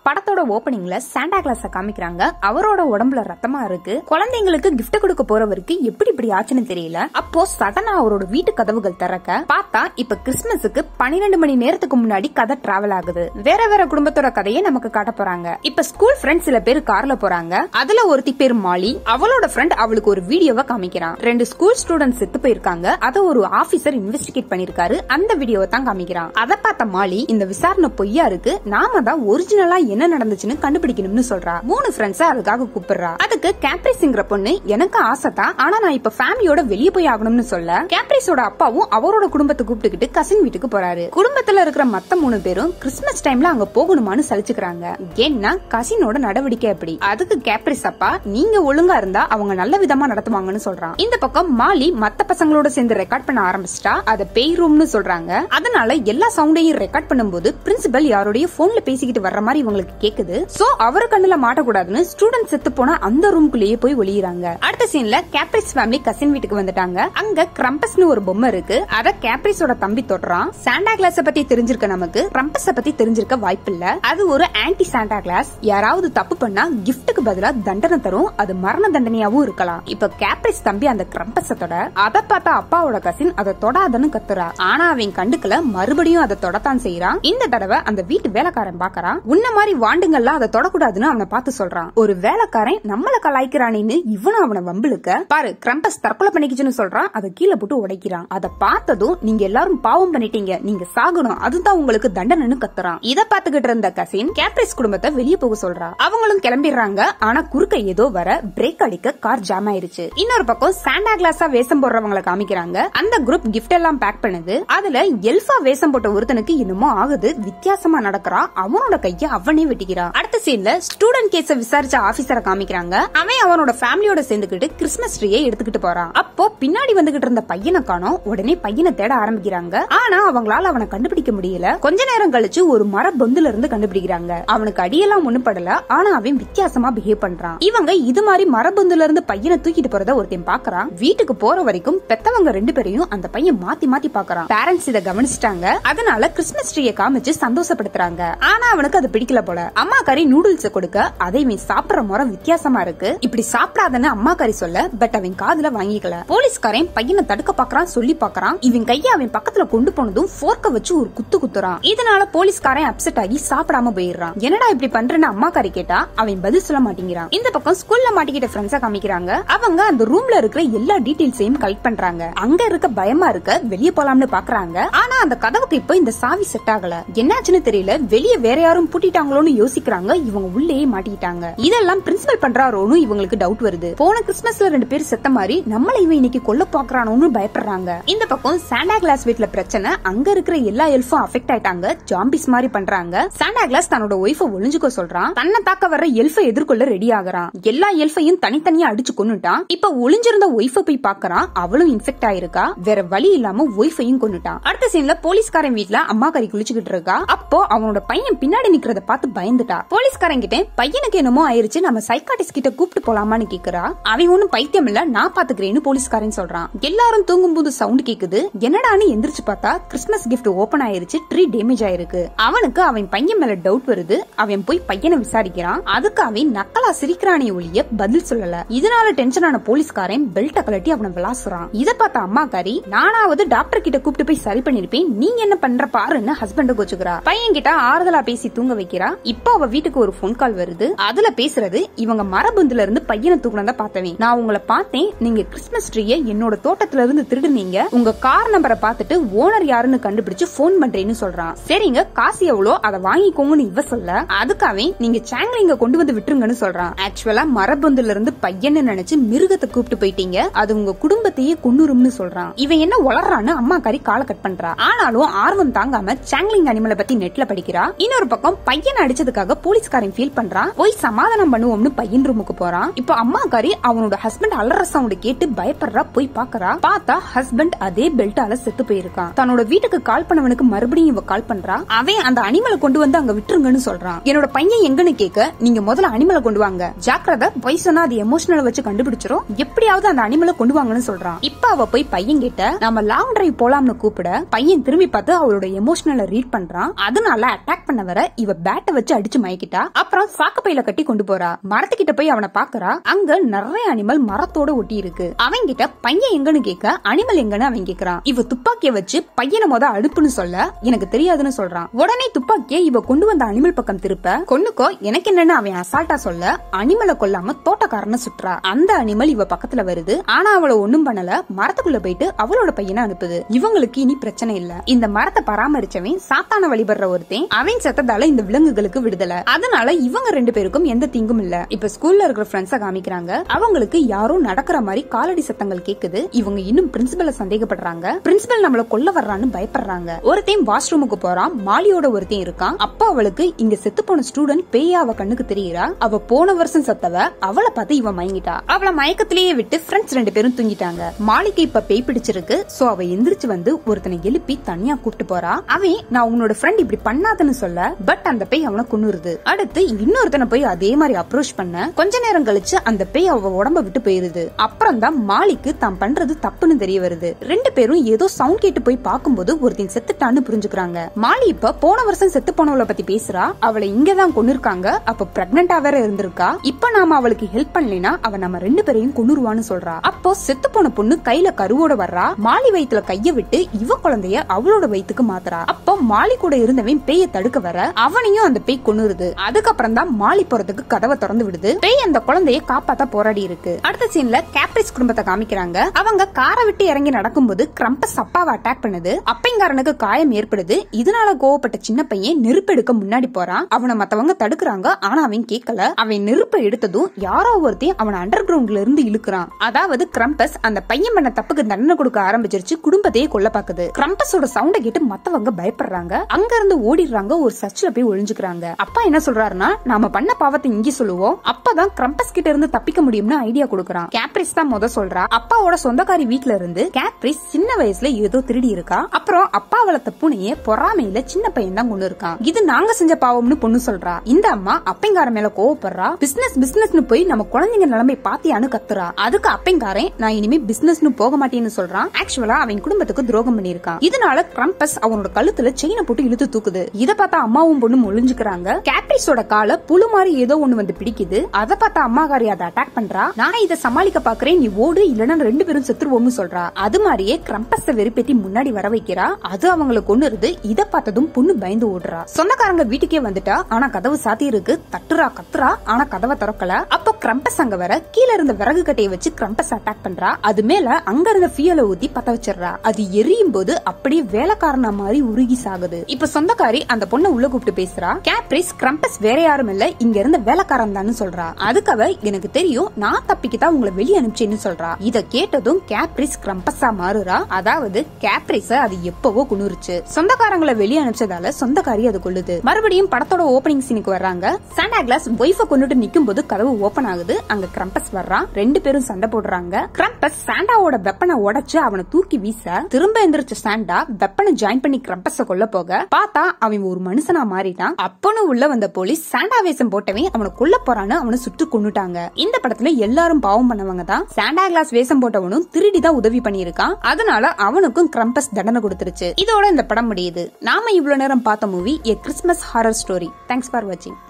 படத்தோட ஓபனிங்ல சாண்டா கிளாஸ காமிக்கிறாங்க அவரோட உடம்புல ரத்தமா இருக்கு குழந்தைங்களுக்கு gift கொடுக்க போறவருக்கு எப்படி இப்படி ஆச்சுன்னு தெரியல அப்போ சடனா அவரோட வீட்டு கதவுகள் திறக்க பார்த்தா இப்ப கிறிஸ்துமஸுக்கு பன்னிரெண்டு மணி நேரத்துக்கு முன்னாடி கதை டிராவல் ஆகுது வேற வேற குடும்பத்தோட கதையை நமக்கு காட்ட போறாங்க இப்ப ஸ்கூல் ஃப்ரெண்ட்ஸ் சில பேர் கார்ல போறாங்க அதுல ஒருத்தி பேர் மாலி அவளோட ஃப்ரெண்ட் அவளுக்கு ஒரு வீடியோவை காமிக்கிறான் ரெண்டு ஸ்கூல் ஸ்டூடெண்ட்ஸ் செத்து போயிருக்காங்க அத ஒரு ஆபீசர் இன்வெஸ்டிகேட் பண்ணிருக்காரு அந்த வீடியோவை தான் காமிக்கிறான் அத பார்த்த மாலி இந்த விசாரணை பொய்யா இருக்கு நாம தான் ஒரிஜினலா என்ன நடந்துச்சுன்னு கண்டுபிடிக்கணும்னு சொல்றா மூணு ஃப்ரெண்ட்ஸ் அதுக்காக கூப்பிடுறா அதுக்கு கேப்ரிஸ்ங்கிற பொண்ணு எனக்கு ஆசை தான் ஆனா நான் இப்ப ஃபேமிலியோட வெளியே போய் ஆகணும்னு சொல்ல கேப்ரிஸோட அப்பாவும் அவரோட குடும்பத்தை கூப்பிட்டுக்கிட்டு கசின் வீட்டுக்கு போறாரு குடும்பத்துல இருக்கிற மத்த மூணு பேரும் கிறிஸ்துமஸ் டைம்ல அங்க போகணுமான்னு சலிச்சுக்கிறாங்க ஏன்னா கசினோட நடவடிக்கை அப்படி அதுக்கு கேப்ரிஸ் அப்பா நீங்க ஒழுங்கா இருந்தா அவங்க நல்ல விதமா நடத்துவாங்கன்னு சொல்றான் இந்த பக்கம் மாலி மத்த பசங்களோட சேர்ந்து ரெக்கார்ட் பண்ண ஆரம்பிச்சிட்டா அத பேய் ரூம்னு சொல்றாங்க அதனால எல்லா சவுண்டையும் ரெக்கார்ட் பண்ணும்போது பிரின்சிபல் யாரோடைய போன்ல பேசிக்கிட்டு வர்ற மாதிரி இவங்களுக்கு கேக்குது சோ அவரு கண்ணுல மாட்டக்கூடாதுன்னு ஸ்டூடெண்ட் செத்து போன அந்த ரூம்குள்ளேயே போய் ஒளியிறாங்க அடுத்த சீன்ல கேப்ரிஸ் ஃபேமிலி கசின் வீட்டுக்கு வந்துட்டாங்க அங்க கிரம்பஸ்னு ஒரு பொம்மை இருக்கு அத கேப்ரிஸோட தம்பி தொடுறான் சாண்டா கிளாஸ் பத்தி தெரிஞ்சிருக்க நமக்கு கிரம்பஸ பத்தி தெரிஞ்சிருக்க வாய்ப்பில்ல அது ஒரு ஆன்டி சாண்டா கிளாஸ் யாராவது தப்பு பண்ணா கிஃப்ட்டுக்கு பதிலா தண்டனை தரும் அது மரண தண்டனையாவும் இருக்கலாம் இப்ப கேப்ரிஸ் தம்பி அந்த கிரம்பஸ தொட அத பார்த்தா அப்பாவோட கசின் அதை தொடாதன்னு கத்துறா ஆனா அவன் கண்டுக்கல மறுபடியும் அதை தொடத்தான் செய்யறான் இந்த தடவை அந்த வீட்டு வேலைக்காரன் பாக்கறான் உன்ன மாதிரி வாண்டுங்கள்லாம் அதை தொடக்கூடாதுன்னு அவனை பார்த்து சொல்றான் ஒரு வேலைக்காரன் நம்மள கலாய்க்கிறானேன்னு இவனும் அவனை வம்பிழுக்க பாரு கிரம்பஸ் தற்கொலை பண்ணிக்கிச்சுன்னு சொல்றான் அதை கீழே போட்டு உடைக்கிறான் அதை பார்த்ததும் நீங்க எல்லாரும் பாவம் பண்ணிட்டீங்க நீங்க சாகணும் அதுதான் உங்களுக்கு தண்டனைன்னு கத்துறான் இத பாத்துக்கிட்டு இருந்த கசின் கேப்ரிஸ் குடும்பத்தை வெளியே போக சொல்றா அவங்களும் கிளம்பிடுறாங்க ஆனா குறுக்க ஏதோ வர பிரேக் அடிக்க கார் ஜாம் ஆயிருச்சு இன்னொரு பக்கம் சாண்டா கிளாஸா வேஷம் போடுறவங்களை காமிக்கிறாங்க அந்த குரூப் கிஃப்ட் எல்லாம் பேக் பண்ணுது அதுல எல்ஃபா வேஷம் போட்ட ஒருத்தனுக்கு என்னமோ ஆகுது வித்தியாசமா நடக்கிறான் அவனோட கைய அவனே வெட்டிக்கிறான் அடுத்த சீன்ல ஸ்டூடெண்ட் கேஸ விசாரிச்ச ஆபீசரை காமிக்கிறாங்க அவன் அவனோட ஃபேமிலியோட சேர்ந்துக்கிட்டு கிறிஸ்மஸ் ட்ரீயை எடுத்துக்கிட்டு போறான் அப்போ பின்னாடி வந்துகிட்டு இருந்த பையனை காணோம் உடனே பையனை தேட ஆரம்பிக்கிறாங்க ஆனா அவங்களால அவனை கண்டுபிடிக்க முடியல கொஞ்ச நேரம் கழிச்சு ஒரு மர பொந்துல இருந்து கண்டுபிடிக்கிறாங்க அவனுக்கு அடியெல்லாம் ஒண்ணு படல ஆனா அவன் வித்தியாசமா பிஹேவ் பண்றான் இவங்க இது மாதிரி மரபொந்துல இருந்து பையனை தூக்கிட்டு போறத ஒருத்தன் பாக்குறான் வீட்டுக்கு போற வரைக்கும் பெத்தவங்க ரெண்டு பேரையும் அந்த பையன் மாத்தி மாத்தி பாக்குறான் பேரண்ட்ஸ் இத கவனிச்சிட்டாங்க அதனால கிறிஸ்மஸ் ட்ரீயை காமிச்சு சந்தோஷப்படுத்துறாங்க ஆனா அவனுக்கு அது பிடிக்கல போல அம்மா கறி நூடுல்ஸ் கொடுக்க அதை இவன் சாப்பிடுற முறை வித்தியாசமா இருக்கு இப்படி சாப்பிடாதன்னு அம்மா கறி சொல்ல பட் அவன் காதுல வாங்கிக்கல போலீஸ்காரன் பையனை தடுக்க பாக்குறான் சொல்லி பாக்குறான் இவன் கைய அவன் பக்கத்துல கொண்டு போனதும் போர்க்க வச்சு ஒரு குத்து குத்துறான் இதனால போலீஸ்காரன் அப்செட் ஆகி சாப்பிடாம போயிடுறான் என்னடா இப்படி பண்றேன்னு அம்மா கறி கேட்டா அவன் பதில் சொல்ல மாட்டேங்கிறான் இந்த பக்கம் ஸ்கூல்ல மாட்டிக்கிட்ட ஃப்ரெண்ட்ஸா காமிக்கிறாங்க அவங்க அந்த ரூம்ல இருக்கிற எல்லா டீடைல்ஸையும் கலெக்ட் பண்றாங்க அங்க இருக்க பயமா இருக்க வெளியே போலாம்னு பாக்குறாங்க ஆனா அந்த கதவுக்கு இப்போ இந்த சாவி செட் ஆகல என்னாச்சுன்னு தெரியல வெளியே வேற யாரும் பூட்டிட்டாங்களோன்னு யோசிக்கிறாங்க இவங்க உள்ளேயே மாட்டிக்கிட்டாங்க இதெல்லாம் பிரின்சிபல் பண்றாரோன்னு இவங்களுக்கு டவுட் வருது போன கிறிஸ்மஸ்ல ரெண்டு பேர் செத்த மாதிரி நம்மள இவன் இன்னைக்கு கொல்ல பாக்குறானோன்னு பயப்படுறாங்க இந்த பக்கம் சாண்டா கிளாஸ் வீட்ல பிரச்சனை அங்க இருக்கிற எல்லா எல்ஃபும் அஃபெக்ட் ஆயிட்டாங்க ஜாம்பிஸ் மாதிரி பண்றாங்க சாண்டா கிளாஸ் தன்னோட ஒய்ஃப ஒளிஞ்சுக்க சொல்றான் தன்னை தாக்க வர்ற எல்ஃபை எதிர்கொள்ள ரெடி ஆகுறான் எல்லா எல்ஃபையும் தனித்தனியா அடிச்சு கொன்னுட்டான் இப்ப ஒளிஞ்சிருந்த ஒய்ஃப போய் பாக்குறான் அவளும் இன்ஃபெக்ட் ஆயிருக்கா வேற வழி இல்லாம ஒய்ஃபையும் கொன்னுட்டான் அடுத்த சீன்ல போலீஸ்காரன் வீட்ல அம்மா கறி குளிச்சுக்கிட்டு இருக்கா அப்போ அவனோட பையன் பின்னாடி நிக்கிறத பார்த்து பயந்துட்டா போலீஸ்காரன் கிட்ட பையனுக்கு என்னமோ ஆயிருச்சு நம்ம சைக்காட்டிஸ்ட் கிட்ட கூப்பிட்டு போலாமான்னு கேக்குறா அவன் ஒண்ணும் பைத்தியம் இல்ல நான் பாத்துக்கிறேன்னு போலீஸ்காரன் சொல்றான் எல்லாரும் தூங்கும் போது சவுண்ட் கேக்குது என்னடான்னு எந்திரிச்சு பார்த்தா கிறிஸ்மஸ் கிஃப்ட் ஓபன் ஆயிருச்சு ட்ரீ டேமேஜ் ஆயிருக்கு அவனுக்கு அவன் பையன் மேல டவுட் வருது அவன் போய் பையனை விசாரிக்கிறான் அதுக்கு அவன் நக்கலா சிரிக்கிறானே ஒழிய பதில் சொல்லல இதனால டென்ஷன் ஆன போலீஸ்காரன் பெல்ட்ட கலட்டி அவனை விளாசுறான் இத பார்த்த அம்மாக்காரி நானாவது டாக்டர் கிட்ட கூப்பிட்டு போய் சரி பண்ணிருப்பேன் நீங்க என்ன பண்ற பாருன்னு ஹஸ்பண்ட் கோச்சுக்கிறா பையன் கிட்ட ஆறுதலா பேசி தூங்க வைக்கிறா இப்போ அவ வீட்டுக்கு ஒரு போன் கால் வருது அதுல பேசுறது இவங்க மரபந்துல இருந்து பையனை தூக்குனத பார்த்தவன் நான் உங்களை பார்த்தேன் நீங்க கிறிஸ்மஸ் ட்ரீய என்னோட தோட்டத்துல இருந்து திருடுனீங்க உங்க கார் நம்பரை பார்த்துட்டு ஓனர் யாருன்னு கண்டுபிடிச்சு போன் பண்றேன்னு சொல்றான் சரிங்க காசு எவ்வளோ அதை வாங்கிக்கோங்கன்னு இவ சொல்ல அதுக்காவே நீங்க சாங்லிங்க கொண்டு வந்து விட்டுருங்கன்னு சொல்றான் ஆக்சுவலா மரபந்துல இருந்து பையன்னு நினைச்சு மிருகத்தை கூப்பிட்டு போயிட்டீங்க அது உங்க குடும்பத்தையே கொன்னுரும்னு சொல்றான் இவன் என்ன வளர்றான்னு அம்மா கறி காலை கட் பண்றா ஆனாலும் ஆர்வம் தாங்காம சாங்லிங் அனிமலை பத்தி நெட்ல படிக்கிறா இன்னொரு பக்கம் பையனை அடிச்சதுக்காக போலீஸ்காரன் ஃபீல் பண்றான் போய் சமாதானம் பண்ணுவோம்னு பையன் ரூமுக்கு போறான் இப்போ அம்மா கறி அவனோட ஹஸ்பண்ட் அலற சவுண்ட் கேட்டு பயப்படுறா போய் பாக்குறா பார்த்தா ஹஸ்பண்ட் அதே பெல்ட்டால செத்து போயிருக்கான் தன்னோட வீட்டுக்கு கால் பண்ணவனுக்கு மறுபடியும் இவ கால் பண்றா அவன் அந்த அனிமலை கொண்டு வந்து அங்க விட்டுருங்கன்னு சொல்றான் என்னோட பையன் எங்கன்னு கேட்க நீங்க முதல்ல அனிமலை கொண்டு வாங்க ஜாக்கிரதை பொய் சொன்னா அது எமோஷனல் வச்சு கண்டுபிடிச்சிரும் எப்படியாவது அந்த அனிமலை கொண்டு வாங்கன்னு சொல்றான் இப்ப அவ போய் பையன் கிட்ட நம்ம லாங் டிரைவ் போலாம்னு கூப்பிட பையன் குழந்தையும் திரும்பி பார்த்து அவளோட எமோஷனல ரீட் பண்றான் அதனால அட்டாக் பண்ண வர இவ பேட்டை வச்சு அடிச்சு மயக்கிட்டா அப்புறம் சாக்கு பையில கட்டி கொண்டு போறா மரத்துக்கிட்ட போய் அவனை பாக்குறா அங்க நிறைய அனிமல் மரத்தோட ஒட்டி இருக்கு அவன் கிட்ட பையன் எங்கன்னு கேட்க அனிமல் எங்கன்னு அவன் கேக்குறான் இவ துப்பாக்கிய வச்சு பையனை மொத அடுப்புன்னு சொல்ல எனக்கு தெரியாதுன்னு சொல்றான் உடனே துப்பாக்கிய இவ கொண்டு வந்த அனிமல் பக்கம் திருப்ப கொன்னுக்கோ எனக்கு என்னன்னு அவன் அசால்ட்டா சொல்ல அனிமலை கொல்லாம தோட்டக்காரனை சுற்றா அந்த அனிமல் இவ பக்கத்துல வருது ஆனா அவள ஒண்ணும் பண்ணல மரத்துக்குள்ள போயிட்டு அவளோட பையனை அனுப்புது இவங்களுக்கு இனி பிரச்சனை இல்ல இந்த மரத்தை பராமரிச்சவன் சாத்தான வழிபடுற ஒருத்தன் அவன் செத்ததால இந்த விலங்குகளுக்கு விடுதலை அதனால இவங்க ரெண்டு பேருக்கும் எந்த தீங்கும் இல்ல இப்ப ஸ்கூல்ல இருக்கிற ஃப்ரெண்ட்ஸ காமிக்கிறாங்க அவங்களுக்கு யாரோ நடக்கிற மாதிரி காலடி சத்தங்கள் கேக்குது இவங்க இன்னும் பிரின்சிபல சந்தேகப்படுறாங்க பிரின்சிபல் நம்மள கொல்ல வர்றான்னு பயப்படுறாங்க ஒருத்தையும் வாஷ்ரூமுக்கு போறான் மாலியோட ஒருத்தையும் இருக்கான் அப்ப அவளுக்கு இங்க செத்து போன ஸ்டூடெண்ட் பேயா அவ கண்ணுக்கு தெரியறா அவ போன வருஷம் சத்தவ அவளை பார்த்து இவ மயங்கிட்டா அவள மயக்கத்திலேயே விட்டு ஃப்ரெண்ட்ஸ் ரெண்டு பேரும் தூங்கிட்டாங்க மாலிக்கு இப்ப பேய் பிடிச்சிருக்கு சோ அவ எந்திரிச்சு வந்து ஒருத்தனை எழுப்பி தனியா கூப்பிட்டு போறா அவன் நான் உன்னோட ஃப்ரெண்ட் இப்படி பண்ணாதன்னு சொல்ல பட் அந்த பேய் அவனை கொன்னுருது அடுத்து இன்னொருத்தனை போய் அதே மாதிரி அப்ரோச் பண்ண கொஞ்ச நேரம் கழிச்சு அந்த பேய் அவ உடம்ப விட்டு போயிருது அப்புறம் தான் மாலிக்கு தான் பண்றது தப்புன்னு தெரிய வருது ரெண்டு பேரும் ஏதோ சவுண்ட் கேட்டு போய் பார்க்கும்போது ஒருத்தன் செத்துட்டான்னு புரிஞ்சுக்கிறாங்க மாலி இப்ப போன வருஷம் செத்து போனவளை பத்தி பேசுறா அவளை இங்கதான் கொன்னிருக்காங்க அப்ப பிரெக்னண்டா வேற இருந்திருக்கா இப்ப நாம அவளுக்கு ஹெல்ப் பண்ணலைன்னா அவ நம்ம ரெண்டு பேரையும் கொன்னுருவான்னு சொல்றா அப்போ செத்து போன பொண்ணு கையில கருவோட வர்றா மாலி வயித்துல கைய விட்டு இவ குழந்தைய அவளோட வயித்துக்கு மாத்துறா அப்போ மாலி கூட இருந்தவன் பேய தடுக்க வர அவனையும் அந்த பேய் கொன்னுருது அதுக்கப்புறம் தான் மாலி போறதுக்கு கதவை திறந்து விடுது பேய் அந்த குழந்தைய காப்பாத்த போராடி இருக்கு அடுத்த சீன்ல கேப்ரிஸ் குடும்பத்தை காமிக்கிறாங்க அவங்க காரை விட்டு இறங்கி நடக்கும்போது கிரம்பஸ் அப்பாவை அட்டாக் பண்ணுது அப்பைங்காரனுக்கு காயம் ஏற்படுது இதனால கோவப்பட்ட சின்ன பையன் நெருப்பு எடுக்க முன்னாடி போறான் அவனை மத்தவங்க தடுக்கிறாங்க ஆனா அவன் கேட்கல அவன் நெருப்பை எடுத்ததும் யாரோ ஒருத்தையும் அவன் அண்டர் கிரவுண்ட்ல இருந்து இழுக்கிறான் அதாவது கிரம்பஸ் அந்த பையன் பண்ண தப்புக்கு தண்டனை கொடுக்க ஆரம்பிச்சிருச்சு குடும்பத்தையே கொல்ல பாக்குது கிரம்பஸோட சவுண்ட கேட்டு மத்தவங்க பயப்படுறாங்க அங்க இருந்து ஓடிடுறாங்க ஒரு சர்ச்சில் போய் ஒளிஞ்சுக்கிறாங்க அப்பா என்ன சொல்றாருன்னா நாம பண்ண பாவத்தை இங்கே சொல்லுவோம் அப்பதான் கிரம்பஸ் கிட்ட இருந்து தப்பிக்க முடியும்னு ஐடியா கொடுக்கறான் கேப்ரிஸ் தான் முத சொல்றா அப்பாவோட சொந்தக்காரி வீட்ல இருந்து கேப்ரிஸ் சின்ன வயசுல ஏதோ திருடி இருக்கா அப்புறம் அப்பா வளர்த்த பூனைய பொறாமையில சின்ன பையன் தான் கொண்டு இருக்கான் இது நாங்க செஞ்ச பாவம்னு பொண்ணு சொல்றா இந்த அம்மா அப்பைங்கார மேல கோவப்படுறா பிசினஸ் பிசினஸ்னு போய் நம்ம குழந்தைங்க நிலைமை பாத்தியான்னு கத்துறா அதுக்கு அப்பைங்காரன் நான் இனிமே பிசினஸ்னு போக மாட்டேன்னு சொல்றான் ஆக்சுவலா அவன் குடும்பத்துக்கு துரோகம் பண்ணிருக்கான் இதனால கிரம்பஸ் அவனோட கழுத்துல செயினை போட்டு இழுத்து தூக்குது இத பார்த்தா அம்மாவும் பொண்ணும் ஒளிஞ்சுக்கிறாங்க கேப்ரிஸோட கால புழு மாதிரி ஏதோ ஒண்ணு வந்து பிடிக்குது அத பார்த்தா அம்மாகாரி அதை அட்டாக் பண்றா நான் இத சமாளிக்க பாக்குறேன் நீ ஓடு இல்லனா ரெண்டு பேரும் செத்துருவோம்னு சொல்றா அது மாதிரியே கிரம்பஸ வெறுப்பேத்தி முன்னாடி வர வைக்கிறா அது அவங்களை கொன்னுருது இத பார்த்ததும் பொண்ணு பயந்து ஓடுறா சொந்தக்காரங்க வீட்டுக்கே வந்துட்டா ஆனா கதவு சாத்தி இருக்கு தட்டுறா கத்துறா ஆனா கதவை திறக்கல அப்போ கிரம்பஸ் அங்க வர கீழ இருந்த விறகு கட்டையை வச்சு கிரம்பஸ் அட்டாக் பண்றா அது மேல அங்க இருந்த ஃபியூல ஊத்தி பத்த வச்சிடுறா அது எரியும் போது அப்படியே வேலைக்காரனா மாதிரி உருகி சாகுது இப்ப சொந்தக்காரி அந்த பொண்ணை உள்ள கூப்பிட்டு பேசுறா கேப்ரிஸ் கிரம்பஸ் வேற யாரும் இல்ல இங்க இருந்த வேலைக்காரன் தான் சொல்றா அதுக்கு அவ எனக்கு தெரியும் நான் தப்பிக்கத்தான் உங்களை வெளியே அனுப்பிச்சேன்னு சொல்றா இத கேட்டதும் கேப்ரிஸ் கிரம்பஸா மாறுறா அதாவது கேப்ரிஸ அது எப்பவோ குளிர்ச்சு சொந்தக்காரங்களை வெளியே அனுப்பிச்சதால சொந்தக்காரி அது கொள்ளுது மறுபடியும் படத்தோட ஓபனிங் சீனுக்கு வர்றாங்க சாண்டா கிளாஸ் ஒய்ஃப கொண்டுட்டு நிக்கும் போது கதவு ஓபன் ஆகுது அங்க கிரம்பஸ் வர்றான் ரெண்டு பேரும் சண்டை போடுறாங்க கிரம்பஸ் சாண்டாவோட வெப்பனை உடைச்சு அவனை தூக்கி வீச திரும்ப எந்திரிச்ச சாண்டா வெப்பனை ஜாயின் பண்ணி கிரம்பஸ கொல்ல போக பார்த்தா அவன் ஒரு மனுஷனா மாறிட்டான் அப்பனு உள்ள வந்த போலீஸ் சாண்டா வேஷம் போட்டவன் அவனை கொல்ல போறான்னு அவனை சுட்டு கொன்னுட்டாங்க இந்த படத்துல எல்லாரும் பாவம் பண்ணவங்க தான் சாண்டா கிளாஸ் வேஷம் போட்டவனும் திருடி தான் உதவி பண்ணியிருக்கான் அதனால அவனுக்கும் கிரம்பஸ் தண்டனை கொடுத்துருச்சு இதோட இந்த படம் முடியுது நாம இவ்வளவு நேரம் பார்த்த movie a Christmas horror story thanks for வாட்சிங்